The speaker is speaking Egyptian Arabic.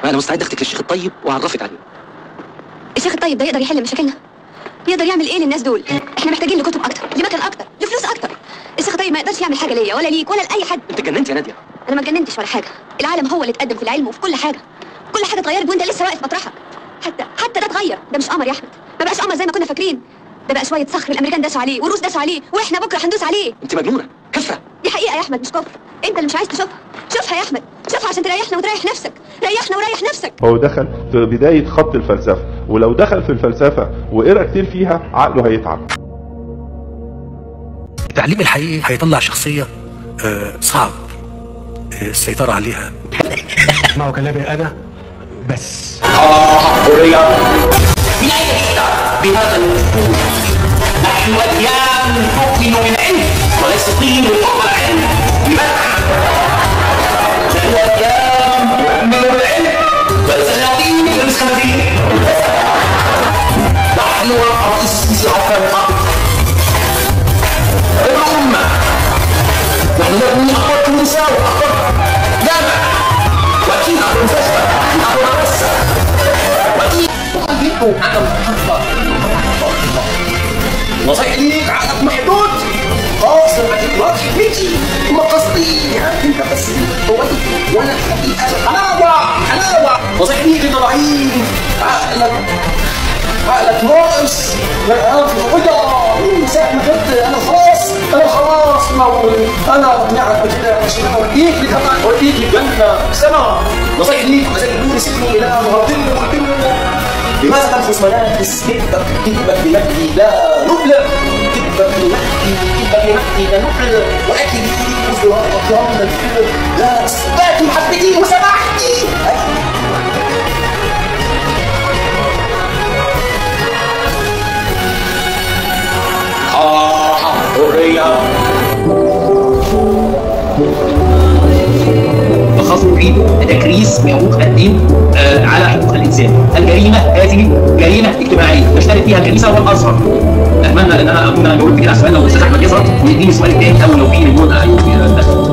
انا مستعد اخدك للشيخ الطيب واعرفك عليه الشيخ الطيب ده يقدر يحل مشاكلنا يقدر يعمل ايه للناس دول احنا محتاجين لكتب اكتر لمكان اكتر لفلوس اكتر الشيخ الطيب ما يقدرش يعمل حاجه ليا ولا ليك ولا لاي حد انت اتجننت يا ناديه انا ما اتجننتش ولا حاجه العالم هو اللي اتقدم في العلم وفي كل حاجه كل حاجه اتغيرت وانت لسه واقف مطرحك حتى حتى ده اتغير ده مش قمر يا احمد ما بقاش قمر زي ما كنا فاكرين ده بقى شويه صخر الامريكان داسوا عليه والروس داسوا عليه واحنا بكره هندوس عليه انت مجنونه كفه دي حقيقه يا احمد مش كفر انت اللي مش عايز تشوفها شوفها يا احمد شوفها عشان تريحنا وتريح نفسك ريحنا وريح نفسك هو دخل في بداية خط الفلسفة ولو دخل في الفلسفة وقرا كتير فيها عقله هيتعب التعليم الحقيقي هيطلع شخصية آه، صعب آه، السيطرة عليها ما هو كلامي انا بس من أين جئت بهذا الوجود؟ نحن أديان تؤمن بالعلم ونستقيم فوق العلم بمنع نحن أديان تؤمن بالعلم والسلاطين بالمسكنين نحن الرئيس العقل الأمة نحن نبني أقوى النساء وأقوى جامع وأكيد أقوى مستشفى أقوى مدرسة وأكيد أجيبه على المحطة نصيحة ليك عقلك محدود خلاص لما تكبر حكمتي ما قصدي يعني انت بس هو وانا الحقيقة حلاوة حلاوة نصيحة ليك انت ضعيف عقلك عقلك ناقص انا في الرضا من ساعة ما جبت انا خلاص انا خلاص لو انا اقنعك بكده مش اوديك لكمان اوديك للجنة سما نصيحة ليك زي يقول سيبني الى مغطيني وقلت لماذا تلبس ملابس كذبك كذبك بمجدي لا نبلغ كذبك بمجدي كذبك بمجدي لا نبلغ واكل مثل اطيان الفيلم لا اثبات محبتي وسماحتي آه حرية خاص يريد تكريس بحقوق الدين آه، على حقوق الانسان الجريمه هذه جريمه اجتماعيه يشترك فيها الكنيسه والازهر اتمنى ان انا اكون جاوبت كده على السؤال لو الاستاذ احمد يظهر ويديني السؤال الثاني او لو في مليون دخل